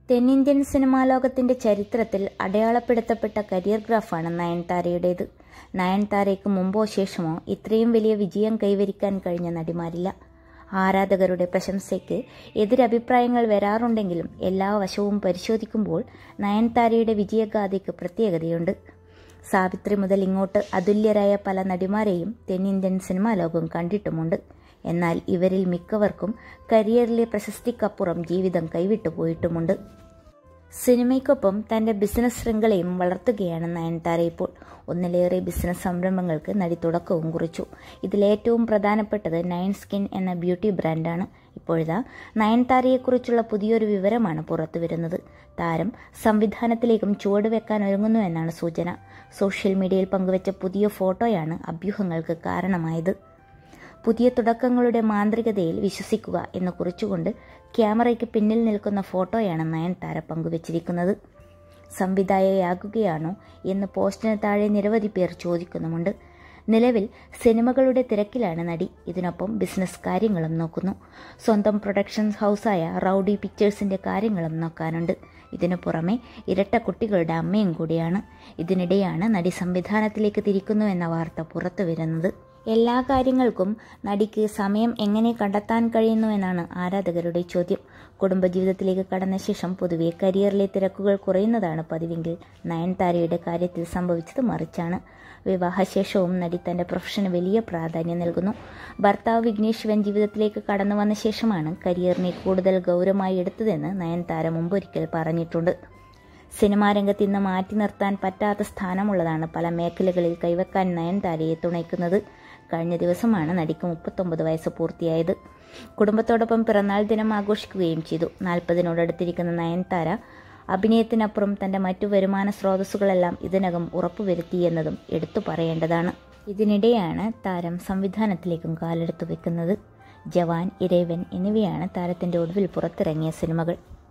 തെന്നിന്ത്യൻ സിനിമാ ലോകത്തിന്റെ ചരിത്രത്തിൽ അടയാളപ്പെടുത്തപ്പെട്ട കരിയർ ഗ്രാഫാണ് നയൻതാരയുടേത് നയൻതാരയ്ക്ക് മുമ്പോ ശേഷമോ ഇത്രയും വലിയ വിജയം കൈവരിക്കാൻ കഴിഞ്ഞ നടിമാരില്ല ആരാധകരുടെ പ്രശംസയ്ക്ക് എതിരഭിപ്രായങ്ങൾ വരാറുണ്ടെങ്കിലും എല്ലാ വശവും പരിശോധിക്കുമ്പോൾ നയൻതാരയുടെ വിജയഗാഥയ്ക്ക് പ്രത്യേകതയുണ്ട് സാവിത്രി മുതൽ ഇങ്ങോട്ട് അതുല്യരായ പല നടിമാരെയും തെന്നിന്ത്യൻ സിനിമാ ലോകം കണ്ടിട്ടുമുണ്ട് എന്നാൽ ഇവരിൽ മിക്കവർക്കും കരിയറിലെ പ്രശസ്തിക്കപ്പുറം ജീവിതം കൈവിട്ടു പോയിട്ടുമുണ്ട് സിനിമയ്ക്കൊപ്പം തന്റെ ബിസിനസ് ശൃംഖലയും വളർത്തുകയാണ് നയൻതാര ഇപ്പോൾ ഒന്നിലേറെ ബിസിനസ് സംരംഭങ്ങൾക്ക് നടി തുടക്കവും കുറിച്ചു ഇതിലേറ്റവും പ്രധാനപ്പെട്ടത് നയൻ സ്കിൻ എന്ന ബ്യൂട്ടി ബ്രാൻഡാണ് ഇപ്പോഴിതാ നയൻതാരയെക്കുറിച്ചുള്ള പുതിയൊരു വിവരമാണ് പുറത്തു വരുന്നത് താരം സംവിധാനത്തിലേക്കും ചുവടുവെക്കാൻ ഒരുങ്ങുന്നു എന്നാണ് സൂചന സോഷ്യൽ മീഡിയയിൽ പങ്കുവച്ച പുതിയ ഫോട്ടോയാണ് അഭ്യൂഹങ്ങൾക്ക് കാരണമായത് പുതിയ തുടക്കങ്ങളുടെ മാന്ത്രികതയിൽ വിശ്വസിക്കുക എന്ന് കുറിച്ചുകൊണ്ട് ക്യാമറയ്ക്ക് പിന്നിൽ നിൽക്കുന്ന ഫോട്ടോയാണ് നയൻതാര പങ്കുവച്ചിരിക്കുന്നത് സംവിധായകയാകുകയാണോ എന്ന് പോസ്റ്റിന് താഴെ നിരവധി പേർ ചോദിക്കുന്നുമുണ്ട് നിലവിൽ സിനിമകളുടെ തിരക്കിലാണ് നടി ഇതിനൊപ്പം ബിസിനസ് കാര്യങ്ങളും നോക്കുന്നു സ്വന്തം പ്രൊഡക്ഷൻ ഹൗസായ റൗഡി പിക്ചേഴ്സിന്റെ കാര്യങ്ങളും നോക്കാനുണ്ട് ഇതിനു പുറമെ ഇരട്ട കുട്ടികളുടെ അമ്മയും കൂടിയാണ് ഇതിനിടെയാണ് നടി സംവിധാനത്തിലേക്ക് തിരിക്കുന്നു എന്ന വാർത്ത പുറത്തു വരുന്നത് എല്ലാ കാര്യങ്ങൾക്കും നടിക്ക് സമയം എങ്ങനെ കണ്ടെത്താൻ കഴിയുന്നു എന്നാണ് ആരാധകരുടെ ചോദ്യം കുടുംബജീവിതത്തിലേക്ക് കടന്ന ശേഷം പൊതുവെ കരിയറിലെ തിരക്കുകൾ കുറയുന്നതാണ് പതിവെങ്കിൽ നയൻതാരയുടെ കാര്യത്തിൽ സംഭവിച്ചത് മറിച്ചാണ് വിവാഹശേഷവും നടി തന്റെ പ്രൊഫഷന് വലിയ പ്രാധാന്യം നൽകുന്നു ഭർത്താവ് വിഘ്നേഷ് ശിവൻ ജീവിതത്തിലേക്ക് കടന്നു വന്ന ശേഷമാണ് കരിയറിനെ കൂടുതൽ ഗൗരവമായി എടുത്തതെന്ന് നയൻതാര മുമ്പൊരിക്കൽ പറഞ്ഞിട്ടുണ്ട് സിനിമാ രംഗത്ത് ഇന്ന് മാറ്റി നിർത്താൻ പറ്റാത്ത സ്ഥാനമുള്ളതാണ് പല മേഖലകളിൽ കൈവക്കാൻ നയൻതാരയെ തുണയ്ക്കുന്നത് കഴിഞ്ഞ ദിവസമാണ് നടിക്ക് മുപ്പത്തൊമ്പത് വയസ്സ് പൂർത്തിയായത് കുടുംബത്തോടൊപ്പം പിറന്നാൾ ദിനം ആഘോഷിക്കുകയും ചെയ്തു നാൽപ്പതിനോടടുത്തിരിക്കുന്ന നയൻതാര അഭിനയത്തിനപ്പുറം തന്റെ മറ്റു വരുമാന സ്രോതസ്സുകളെല്ലാം ഇതിനകം ഉറപ്പുവരുത്തിയെന്നതും എടുത്തു പറയേണ്ടതാണ് ഇതിനിടെയാണ് താരം സംവിധാനത്തിലേക്കും കാലെടുത്തു വെക്കുന്നത് ജവാൻ ഇരേവൻ എന്നിവയാണ് താരത്തിന്റെ ഒടുവിൽ പുറത്തിറങ്ങിയ സിനിമകൾ